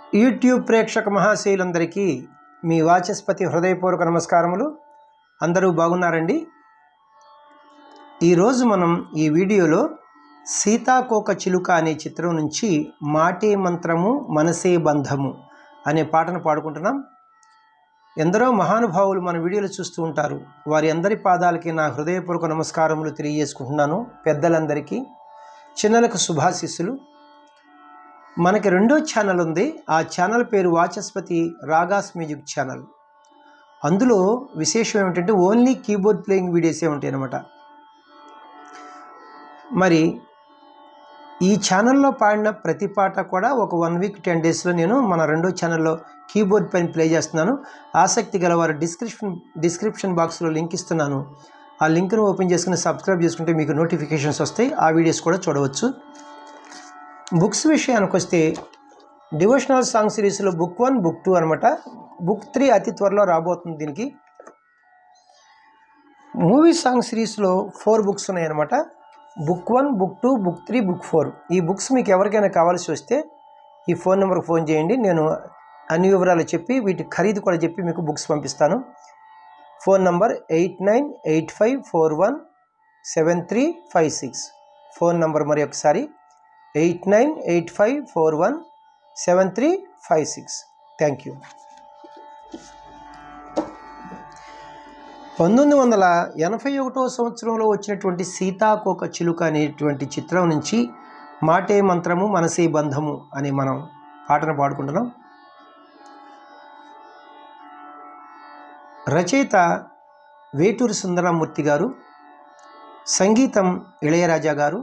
YouTube ప్రేక్షక మహాశయులందరికీ మీ వాచస్పతి హృదయపూర్వక నమస్కారములు అందరూ బాగున్నారండి ఈరోజు మనం ఈ వీడియోలో సీతాకోక చిలుక అనే చిత్రం నుంచి మాటే మంత్రము మనసే బంధము అనే పాటను పాడుకుంటున్నాం ఎందరో మహానుభావులు మన వీడియోలు చూస్తూ ఉంటారు వారి అందరి పాదాలకి నా హృదయపూర్వక నమస్కారములు తెలియజేసుకుంటున్నాను పెద్దలందరికీ చిన్నలకు శుభాశిస్సులు మనకి రెండో ఛానల్ ఉంది ఆ ఛానల్ పేరు వాచస్పతి రాగాస్ మ్యూజిక్ ఛానల్ అందులో విశేషం ఏమిటంటే ఓన్లీ కీబోర్డ్ ప్లేయింగ్ వీడియోసే ఉంటాయి అన్నమాట మరి ఈ ఛానల్లో పాడిన ప్రతి పాట కూడా ఒక వన్ వీక్ టెన్ డేస్లో నేను మన రెండో ఛానల్లో కీబోర్డ్ పైన ప్లే చేస్తున్నాను ఆసక్తి గలవారు డిస్క్రిప్షన్ డిస్క్రిప్షన్ బాక్స్లో లింక్ ఇస్తున్నాను ఆ లింక్ను ఓపెన్ చేసుకుని సబ్స్క్రైబ్ చేసుకుంటే మీకు నోటిఫికేషన్స్ వస్తాయి ఆ వీడియోస్ కూడా చూడవచ్చు బుక్స్ విషయానికి వస్తే డివోషనల్ సాంగ్ సిరీస్లో బుక్ వన్ బుక్ టూ అనమాట బుక్ త్రీ అతి త్వరలో రాబోతుంది దీనికి మూవీ సాంగ్ సిరీస్లో ఫోర్ బుక్స్ ఉన్నాయన్నమాట book one book two book three book four ఈ బుక్స్ మీకు ఎవరికైనా కావాల్సి వస్తే ఈ ఫోన్ నెంబర్కి ఫోన్ చేయండి నేను అన్ని వివరాలు చెప్పి వీటి ఖరీదు కూడా చెప్పి మీకు బుక్స్ పంపిస్తాను phone number eight nine eight five four one seven three five six phone number మరి ఒకసారి eight nine eight five four one seven three five six thank you పంతొమ్మిది వందల ఎనభై ఒకటో సంవత్సరంలో వచ్చినటువంటి సీతాకోక చిలుక అనేటువంటి చిత్రం నుంచి మాటే మంత్రము మనసే బంధము అని మనం పాటను పాడుకుంటున్నాం రచయిత వేటూరి సుందరమూర్తి గారు సంగీతం ఇళయరాజా గారు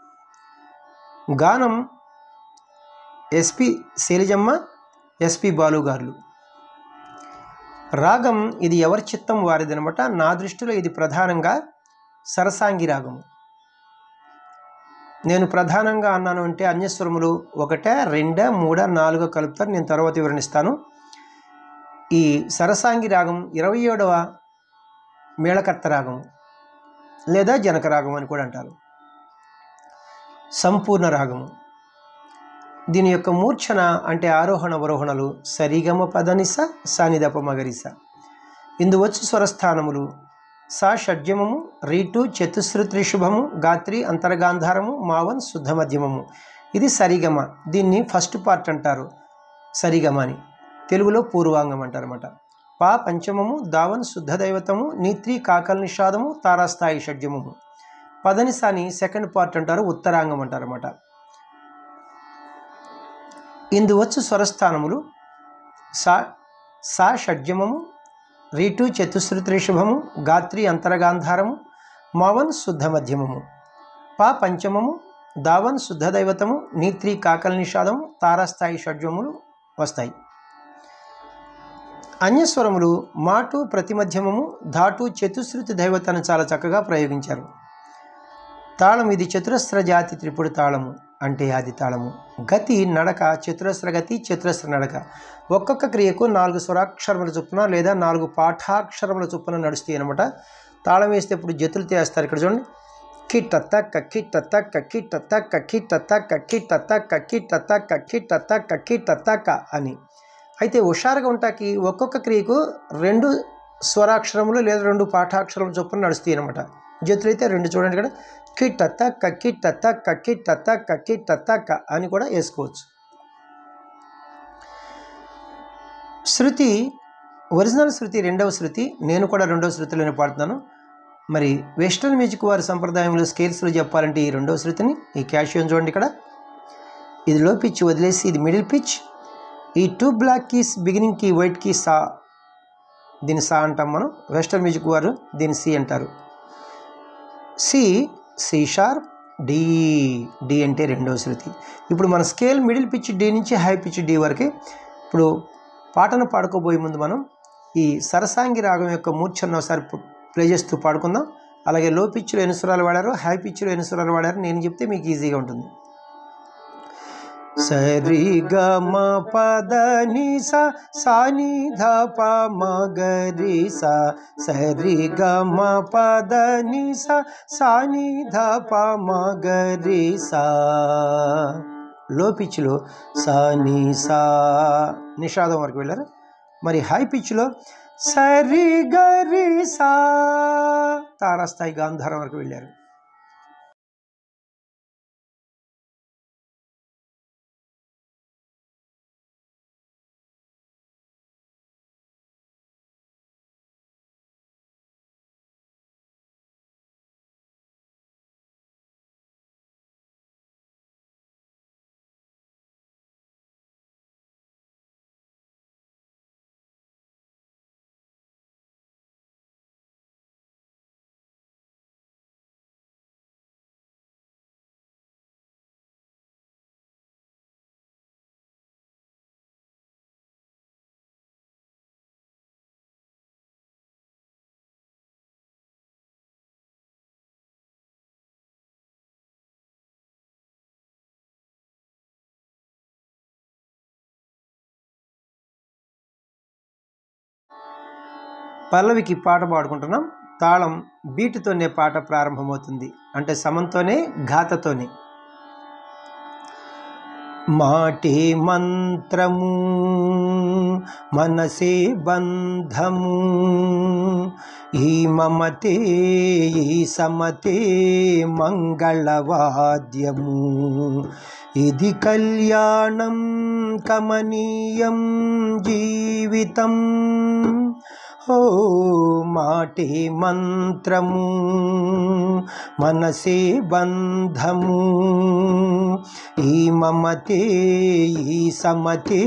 గానం ఎస్పి శైలజమ్మ ఎస్పి బాలు గారు రాగం ఇది ఎవరి చిత్తం వారిదనమాట నా దృష్టిలో ఇది ప్రధానంగా సరసాంగి రాగము నేను ప్రధానంగా అన్నాను అంటే అన్యస్వరములు ఒకటే రెండా మూడా నాలుగో కలుపుతారు నేను తర్వాత వివరణిస్తాను ఈ సరసాంగి రాగం ఇరవై ఏడవ మేళకర్త రాగం లేదా జనక రాగం అని కూడా అంటారు సంపూర్ణ రాగము దీని యొక్క మూర్ఛన అంటే ఆరోహణ అవరోహణలు సరిగమ పదనిస సానిదప మగరిస ఇందువచ్చు స్వరస్థానములు సా షడ్జమము రీటు చతుశ్రుతి శుభము గాత్రి అంతర్గాంధారము మావన్ శుద్ధ మధ్యమము ఇది సరిగమ దీన్ని ఫస్ట్ పార్ట్ అంటారు సరిగమ అని తెలుగులో పూర్వాంగం అంటారన్నమాట పా పంచమము దావన్ శుద్ధ దైవతము నీత్రి కాకల్ నిషాదము తారాస్థాయి షడ్జమము పదనిసాని సెకండ్ పార్ట్ అంటారు ఉత్తరాంగం అంటారన్నమాట ఇందు వచ్చు స్వరస్థానములు సా సా షడ్జమము రీటు చతుశ్రుతి శుభము గాత్రి అంతరగాంధారము మావన్ శుద్ధ మధ్యమము పా పంచమము దావన్ శుద్ధ దైవతము నీత్రి కాకల్ నిషాదము తారాస్థాయి షడ్జములు వస్తాయి అన్యస్వరములు మాటు ప్రతిమధ్యమము ధాటు చతుశ్రుతి దైవతను చాలా చక్కగా ప్రయోగించారు తాళం ఇది చతురస్ర జాతి త్రిపుడు తాళము అంటే ఆది తాళము గతి నడక చతురస్ర గతి చతురస్ర నడక ఒక్కొక్క క్రియకు నాలుగు స్వరాక్షరముల చొప్పున లేదా నాలుగు పాఠాక్షరముల చొప్పున నడుస్తాయి అనమాట తాళం వేస్తే ఇప్పుడు జతులు చేస్తారు ఇక్కడ చూడండి కిట్ తక్క కిట్ తక్క కిట్ తక్క కిట్ తక్క కిట్ తక్క కిట్ తక్క కిట్ తక్క కిట్ తక్క అని అయితే హుషారుగా ఉంటాకి ఒక్కొక్క క్రియకు రెండు స్వరాక్షరములు లేదా రెండు పాఠాక్షరముల చొప్పున నడుస్తాయి అనమాట జతులు అయితే రెండు చూడండి ఇక్కడ కిట్ తక్క కిట్ తక్క కిట్ తక్క కిట్ తక్క అని కూడా వేసుకోవచ్చు శృతి ఒరిజినల్ శృతి రెండవ శృతి నేను కూడా రెండవ శృతిలోనే పాడుతున్నాను మరి వెస్ట్రన్ మ్యూజిక్ వారి సంప్రదాయంలో స్కేల్స్లో చెప్పాలంటే ఈ రెండవ శృతిని ఈ క్యాషియోన్ చూడండి ఇక్కడ ఇది లో పిచ్ వదిలేసి ఇది మిడిల్ పిచ్ ఈ two black keys beginning key white key సా దీన్ని సా అంటాం మనం వెస్టర్న్ మ్యూజిక్ వారు దీన్ని సి అంటారు C C sharp D D అంటే రెండవ శృతి ఇప్పుడు మన స్కేల్ మిడిల్ పిచ్ డి నుంచి హై పిచ్ డి వరకు ఇప్పుడు పాటను పాడుకోబోయే ముందు మనం ఈ సరసాంగి రాగం యొక్క మూర్ఛను ఒకసారి ప్లే చేస్తూ పాడుకుందాం అలాగే లో పిచ్లో ఎన్ని స్వరాలు వాడారు హై పిచ్లో ఎన్ని స్వరాలు వాడారు నేను చెప్తే మీకు ఈజీగా ఉంటుంది సరి గ మ పద ని స సా ని ధ ప మ గ రి స సరి గ మ పద ని స సా ని ధ ప మ గ రి స లో పిచ్లో సా నీ సా నిషాదం వరకు వెళ్ళారు మరి హై పిచ్లో సరి గరి సా తారాస్థాయి గాంధారం వరకు వెళ్ళారు పల్లవికి పాట పాడుకుంటున్నాం తాళం బీటుతోనే పాట ప్రారంభమవుతుంది అంటే సమంతోనే ఘాతతోనే మాటే మంత్రము మనసే బంధము ఈ మమతే ఈ సమతే మంగళవాద్యము ఇది కళ్యాణం కమనీయం జీవితం ఓ మాటే మంత్రము మనసే బంధము ఈ మమతే ఈ సమతే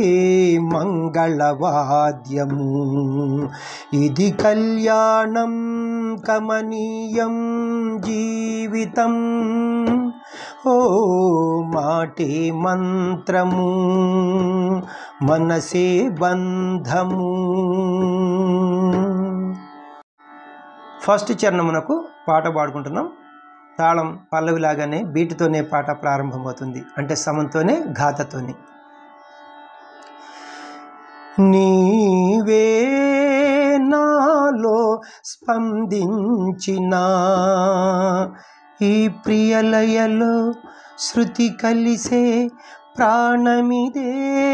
మంగళవాద్యము ఇది కళ్యాణం కమనీయం జీవితం ఓ మాటే మంత్రము మనసే బంధము ఫస్ట్ చరణమునకు పాట పాడుకుంటున్నాం తాళం పల్లవిలాగానే బీటుతోనే పాట ప్రారంభమవుతుంది అంటే సమంతోనే ఘాతతోనే నీవే నాలో స్పందించిన ఈ ప్రియలయలో శృతి కలిసే ప్రాణమిదే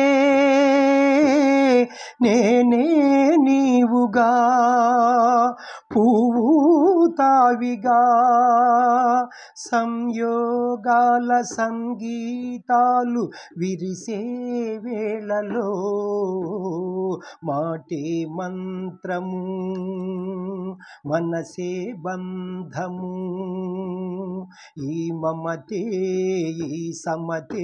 నేనే నీవుగా పువ్వు తావిగా సంయోగాల సంగీతాలు విరిసే వేళలో మాటే మంత్రము మనసే బంధము ఈ మమతే ఈ సమతే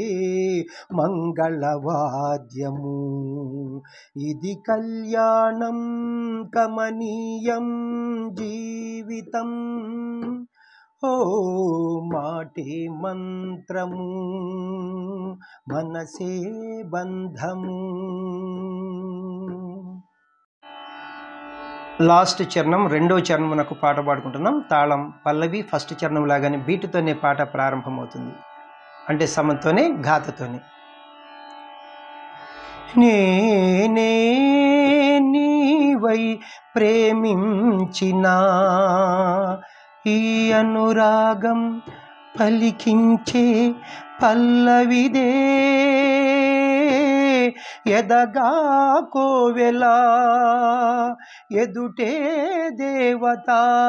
మంగళవాద్యము ఇది కళ్యాణం కమనీయం జీవితం ఓ మాటే మంత్రము మనసే బంధము లాస్ట్ చరణం రెండో చరణమునకు పాట పాడుకుంటున్నాం తాళం పల్లవి ఫస్ట్ చరణం లాగానే బీటుతోనే పాట ప్రారంభమవుతుంది అంటే సమంతోనే ఘాతతోనే నేనే నీవై ప్రేమించిన ఈ అనురాగం పలికించే పల్లవిదే ఎదగా కోవెలా ఎదుటే దేవత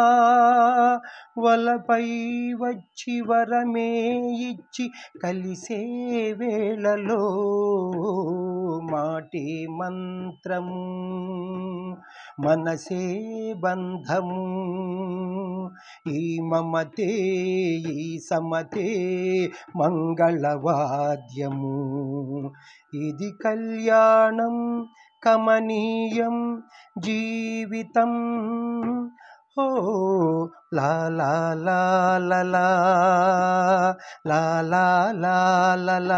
వలపై వచ్చి వరమే ఇచ్చి కలిసే వేళలో మాటే మంత్రము మనసే బంధము ఈ మమతే ఈ సమతే మంగళవాద్యము ఇది కళ్యాణం కమనీయం జీవితం ఓ లా లా లా లా లా లా లా లా లా లా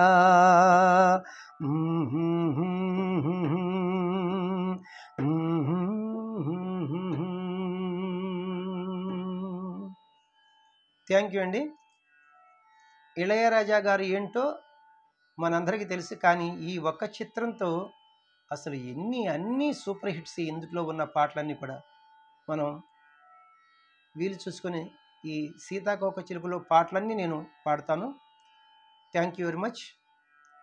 థ్యాంక్ యూ అండి ఇళయరాజా గారు ఏంటో మనందరికీ తెలుసు కానీ ఈ ఒక్క చిత్రంతో అసలు ఎన్ని అన్ని సూపర్ హిట్స్ ఇందులో ఉన్న పాటలన్నీ కూడా మనం వీలు చూసుకొని ఈ సీతాకోక చిలుకలో పాటలన్నీ నేను పాడతాను థ్యాంక్ యూ వెరీ మచ్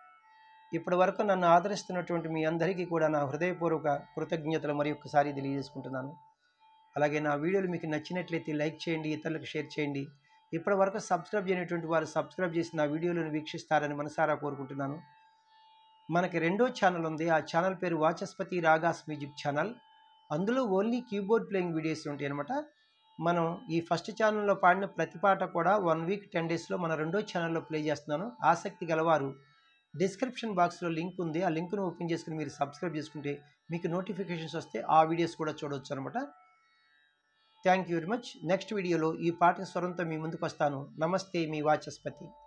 ఇప్పటి వరకు నన్ను ఆదరిస్తున్నటువంటి మీ అందరికీ కూడా నా హృదయపూర్వక కృతజ్ఞతలు మరి ఒక్కసారి తెలియజేసుకుంటున్నాను అలాగే నా వీడియోలు మీకు నచ్చినట్లయితే లైక్ చేయండి ఇతరులకు షేర్ చేయండి ఇప్పటి వరకు సబ్స్క్రైబ్ చేయనటువంటి వారు సబ్స్క్రైబ్ చేసి నా వీడియోలను వీక్షిస్తారని మనసారా కోరుకుంటున్నాను మనకి రెండో ఛానల్ ఉంది ఆ ఛానల్ పేరు వాచస్పతి రాగాస్ మ్యూజిక్ ఛానల్ అందులో ఓన్లీ కీబోర్డ్ ప్లేయింగ్ వీడియోస్ ఉంటాయి అనమాట మనం ఈ ఫస్ట్ ఛానల్లో పాడిన ప్రతి పాట కూడా వన్ వీక్ టెన్ డేస్లో మన రెండో ఛానల్లో ప్లే చేస్తున్నాను ఆసక్తి గలవారు డిస్క్రిప్షన్ బాక్స్లో లింక్ ఉంది ఆ లింక్ను ఓపెన్ చేసుకుని మీరు సబ్స్క్రైబ్ చేసుకుంటే మీకు నోటిఫికేషన్స్ వస్తే ఆ వీడియోస్ కూడా చూడవచ్చు అనమాట thank you very much next వీడియోలో ఈ పాట స్వరంతో మీ ముందుకు వస్తాను నమస్తే మీ వాచస్పతి